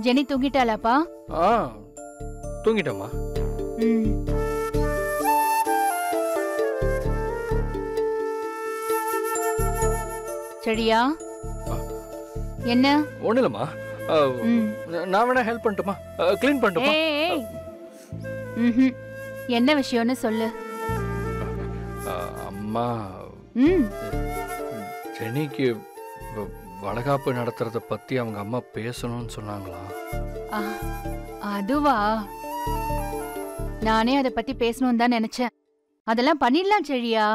Jenny தூங்கிட்டாளாப்பா ஆ தூங்கிட்டேம்மா ம் சரியா ஆ. என்ன ஒன்றும் இல்லைம்மா ம் நான் வேணா ஹெல்ப் பண்ணட்டுமா க்ளீன் பண்ணட்டுமா ஏய் ஏய். ம்ஹும். என்ன விஷயம்னு சொல்லு ஆ, அம்மா ம் ஜெனிக்கு வ- வளகாப்பு நடத்துறத பத்தி அவங்க அம்மா பேசணும்னு சொன்னாங்களா ஆ, அதுவா நானே அதை பத்தி பேசணும்னு தான் நினைச்சேன் அதெல்லாம் பண்ணிடலாம் செழியா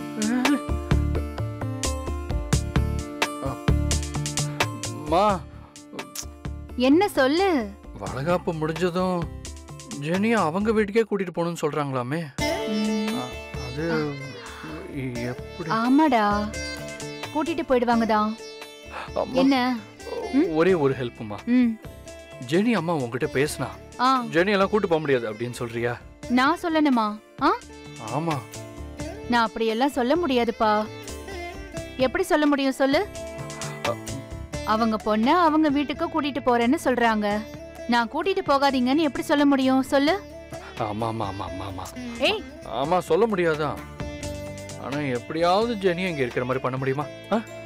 அம்மா என்ன சொல்லு வளகாப்பு முடிஞ்சதும் ஜெனியை அவங்க வீட்டுக்கே கூட்டிட்டு போகணும்னு சொல்றாங்களாமே ம், ஆ, அது எப்படி ஆமாடா கூட்டிட்டு போயிடுவாங்கதான் அம்மா, என்ன ஒரே ஒரு ஹெல்ப்புமா ம் ஜெனி அம்மா உங்ககிட்ட பேசினா ஆ ஜெனி எல்லாம் கூட்டு போக முடியாது அப்படின்னு சொல்றியா நான் சொல்லணுமா ஆ ஆமா நான் அப்படியெல்லாம் சொல்ல முடியாதுப்பா எப்படி சொல்ல முடியும் சொல்லு அவங்க பொண்ண அவங்க வீட்டுக்கு கூட்டிட்டு போறேன்னு சொல்றாங்க நான் கூட்டிட்டு போகாதீங்கன்னு எப்படி சொல்ல முடியும் சொல்லு ஆமா ஆமா ஆமா ஆமா ஆமா ஏய் ஆமா சொல்ல முடியாதான் ஆனா எப்படியாவது ஜெனி இங்க இருக்கிற மாதிரி பண்ண முடியுமா ஆ?